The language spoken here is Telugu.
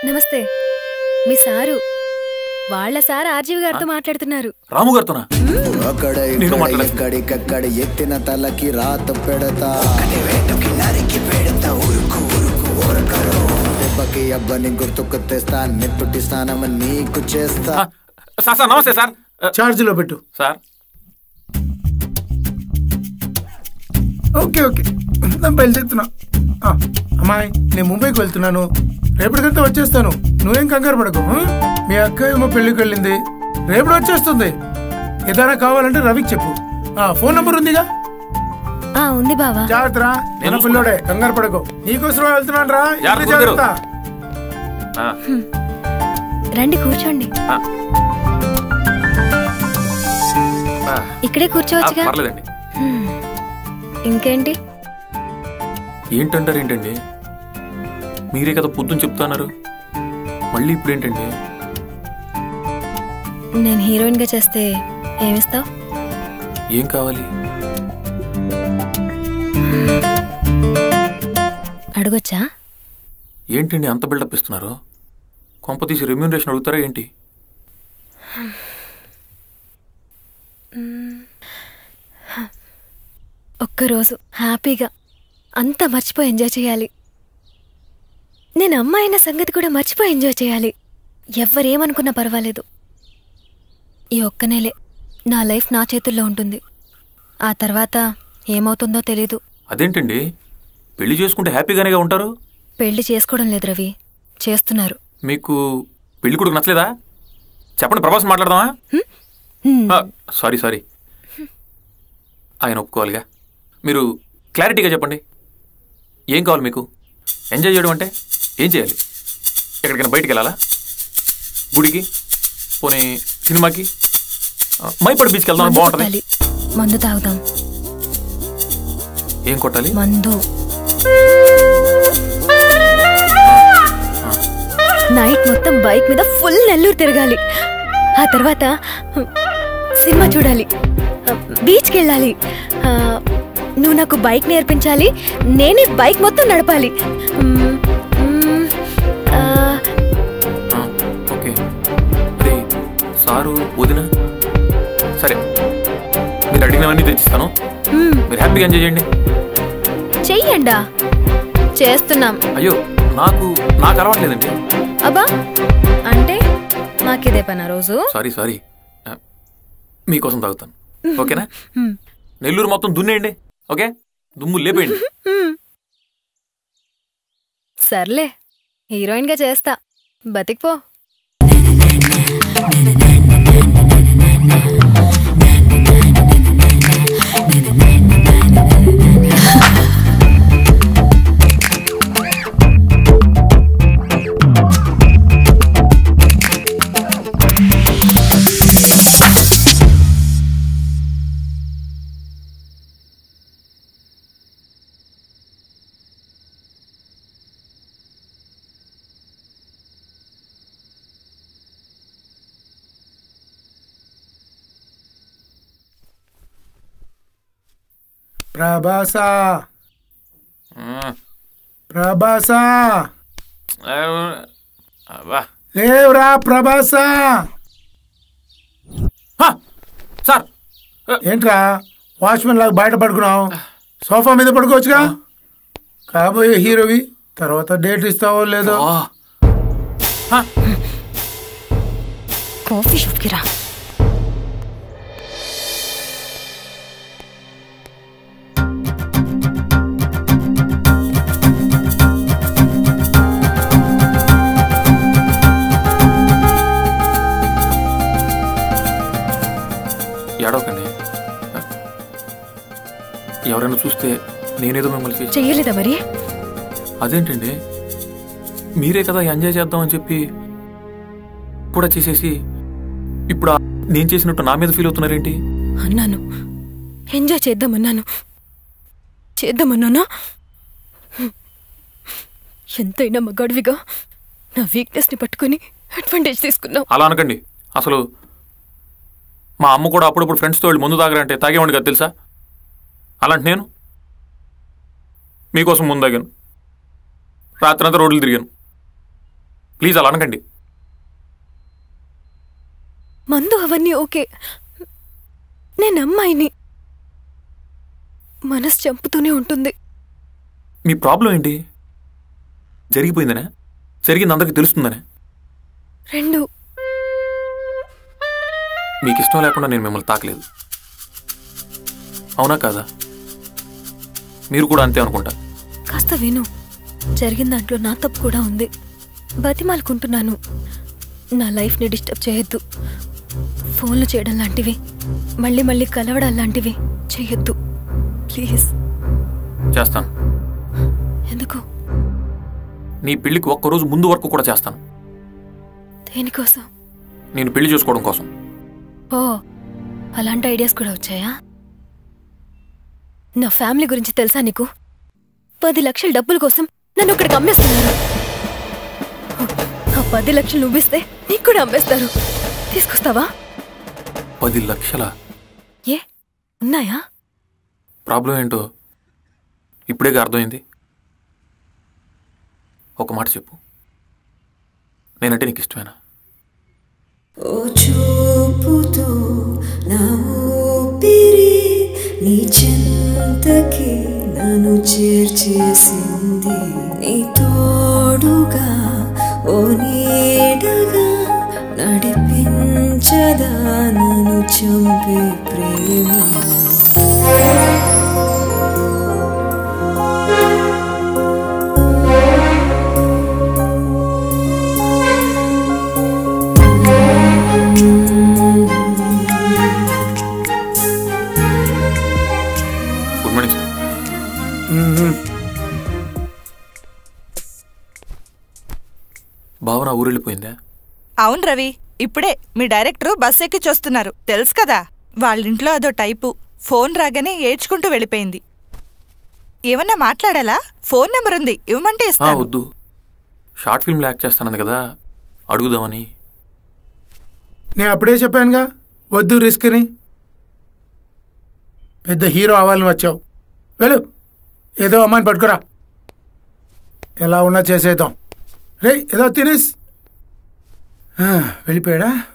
నమస్తే మీ సారు వాళ్ళ సార్ ఆర్జీవి గారితో మాట్లాడుతున్నారు రాము గారితోనా అక్కడ నేను ఇక్కడ మాట్లాడను. ఎక్కడికక్కడ ఎత్తిన తలకి రాత పెడతా దెబ్బకి అబ్బని గుర్తుకు తెస్తా నెత్తుటి స్నానం నీకు చేస్తా ఆ, సార్ సార్ నమస్తే సార్ ఆ, ఛార్జీలో పెట్టు సార్ ఓకే ఓకే నేను బయలుదేరుతున్నా ఆ, అమ్మాయి నేను ముంబైకి వెళ్తున్నాను రేపటికంతా వచ్చేస్తాను నువ్వేం కంగారు పడకు ఆ? మీ అక్క ఏమో పెళ్లికి వెళ్ళింది రేపటి వచ్చేస్తుంది ఏదైనా కావాలంటే రవికి చెప్పు ఆ ఫోన్ నంబర్ ఉందిగా ఆ ఉంది బావా జాగ్రత్త రా నేను పిల్లోడే కంగారు పడకు నీకోసమే వెళ్తున్నాను రా జాగ్రత్త, ఇంటి జాగ్రత్త ఆ, రండి కూర్చోండి ఆ. ఆ, ఇక్కడే ఆ, కూర్చోవచ్చుగా పర్లేదండి హ్మ్. ఇంకేంటి ఏంటంటారు ఏంటండి మీరే కదా పొద్దున చెప్తున్నారు మళ్ళీ ఇప్పుడు ఏంటండి నేను హీరోయిన్ గా చేస్తే ఏమిస్తావు ఏం కావాలి అడగొచ్చా ఏంటండి అంత బిల్డప్ ఇస్తున్నారు కొంప తీసి రెమ్యూనరేషన్ అడుగుతారా ఏంటి ఒక్కరోజు హ్యాపీగా అంతా మర్చిపోయి ఎంజాయ్ చేయాలి నేను అమ్మ అయిన సంగతి కూడా మర్చిపోయి ఎంజాయ్ చేయాలి ఎవ్వరేమనుకున్నా పర్వాలేదు ఈ ఒక్క నెలే నా లైఫ్ నా చేతుల్లో ఉంటుంది ఆ తర్వాత ఏమవుతుందో తెలీదు అదేంటండి పెళ్లి చేసుకుంటే హ్యాపీగానేగా ఉంటారు పెళ్లి చేసుకోవడం లేదు రవి చేస్తున్నారు మీకు పెళ్లి కొడుకు నచ్చలేదా చెప్పండి ప్రభాస్ మాట్లాడదామా హ్మ్. ఆ, సారీ సారీ ఆయన ఒప్పుకోవాలిగా మీరు క్లారిటీగా చెప్పండి ఏం కావాలి మీకు ఎంజాయ్ చేయడం అంటే ఏం చేయాలి ఎక్కడికైనా బయటికి వెళ్ళాలా గుడికి పోనీ సినిమాకి ఆ, మైపాడు బీచ్కి వెళ్దాం మందు బాగుంటుంది కొట్టాలి మందు తాగుదాం ఏం కొట్టాలి మందు నైట్ మొత్తం బైక్ మీద ఫుల్ నెల్లూరు తిరగాలి ఆ తర్వాత సినిమా చూడాలి బీచ్కి వెళ్ళాలి ఆ, నువ్వు నాకు బైక్ నేర్పించాలి నేనే బైక్ మొత్తం నడపాలి మ్మ్, మ్మ్, ఆ, ఆ, ఓకే మరి సారు వదిన సరే మీరు అడిగినవన్నీ తెచ్చిస్తాను మ్మ్, మీరు హ్యాపీగా ఎంజాయ్ చేయండి చెయ్యండా చేస్తున్నాం అయ్యో నాకు నాకు అలవాట్లేదండి అబ్బా అంటే నాకిదే పనా రోజు సారీ సారీ ఆ, మీకోసం తాగుతాను ఓకేనా మ్మ్. నెల్లూరు మొత్తం దున్నేయండి ఓకే దుమ్ము లేపేయండి సర్లే హీరోయిన్ గా చేస్తా బతికిపో ప్రభాసా మ్మ్. ప్రభాసా ఆ, అబ్బా. లేవురా ప్రభాసా హా, సార్ ఆ, ఏంట్రా వాచ్మెన్ లాగా బయట పడుకున్నావు సోఫా మీద పడుకోవచ్చుగా కాబోయే హీరోవి తర్వాత డేట్ ఇస్తావో లేదో ఆ. హా, కాఫీ షాప్ కి రా ఏడవకండి ఆ, ఎవరైనా చూస్తే నేనేదో మిమ్మల్ని చేసి చెయ్యలేదా మరి అదేంటండి మీరే కదా ఎంజాయ్ చేద్దామని చెప్పి కూడా చేసేసి ఇప్పుడు ఆ నేను చేసినట్టు నా మీద ఫీల్ అవుతున్నారేంటి అన్నాను ఎంజాయ్ చేద్దామన్నాను చేద్దామన్నానా ఎంతైనా మగాడివిగా నా వీక్నెస్ ని పట్టుకుని అడ్వాంటేజ్ తీసుకున్నావు అలా అనకండి అసలు మా అమ్మ కూడా అప్పుడప్పుడు ఫ్రెండ్స్తో వెళ్ళి ముందు తాగరంటే తాగేవాడిని కదా తెలుసా అలాంటి నేను మీకోసం ముందు తాగాను రాత్రి అంతా రోడ్లు తిరిగాను ప్లీజ్ అలా అనకండి మందు అవన్నీ ఓకే నేను అమ్మాయిని మనసు చంపుతూనే ఉంటుంది మీ ప్రాబ్లం ఏంటి జరిగిపోయిందనే జరిగింది అందరికీ తెలుస్తుందనే రెండు మీకు ఇష్టం లేకుండా నేను మిమ్మల్ని తాకలేదు అవునా కాదా మీరు కూడా అంతే అనుకుంటా కాస్త విను జరిగిన దాంట్లో నా తప్పు కూడా ఉంది బతిమాలుకుంటున్నాను నా లైఫ్ని డిస్టర్బ్ చేయొద్దు ఫోన్లు చేయడం లాంటివి మళ్ళీ మళ్ళీ కలవడం లాంటివి చేయొద్దు ప్లీజ్ చేస్తాను ఎందుకు నీ పెళ్లికి ఒక్కరోజు ముందు వరకు కూడా చేస్తాను దేనికోసం నేను పెళ్లి చేసుకోవడం కోసం ఓ అలాంటి ఐడియాస్ కూడా వచ్చాయా నా ఫ్యామిలీ గురించి తెలుసా నీకు పది లక్షల డబ్బుల కోసం నన్ను ఇక్కడికి అమ్మేస్తున్నారు ఆ పది లక్షలు నువ్విస్తే నీకు కూడా అమ్మేస్తారు తీసుకొస్తావా పది లక్షల ఏ ఉన్నాయా ప్రాబ్లం ఏంటో ఇప్పుడేగా అర్థమైంది ఒక మాట చెప్పు నేనంటే నీకు ఇష్టమేనా ఓ చూపుతో నా ఊపిరి నీ చెంతకి నన్ను చేర్చేసింది నీ తోడుగా ఓ నీడగా నడిపించదా నన్ను చంపే ప్రేమ గుడ్ మార్నింగ్ సార్ భావన ఊరెళ్ళిపోయిందా అవును రవి ఇప్పుడే మీ డైరెక్టర్ బస్ ఎక్కి చూస్తున్నారు తెలుసు కదా వాళ్ళింట్లో అదో టైపు ఫోన్ రాగానే ఏడ్చుకుంటూ వెళ్ళిపోయింది ఏమన్నా మాట్లాడాలా ఫోన్ నెంబర్ ఉంది ఇవ్వమంటే ఆ, ఇస్తాను వద్దు షార్ట్ ఫిల్మ్లో యాక్ట్ చేస్తానంది కదా అడుగుదామని నేను అప్పుడే చెప్పానుగా వద్దు రిస్క్ అని పెద్ద హీరో అవ్వాలని వచ్చావు వెళ్ళు ఏదో అమ్మాయిని పట్టుకురా ఎలా ఉన్నా చేసేద్దాం రే ఏదో తినేస్ ఆ, వెళ్ళిపోయాడా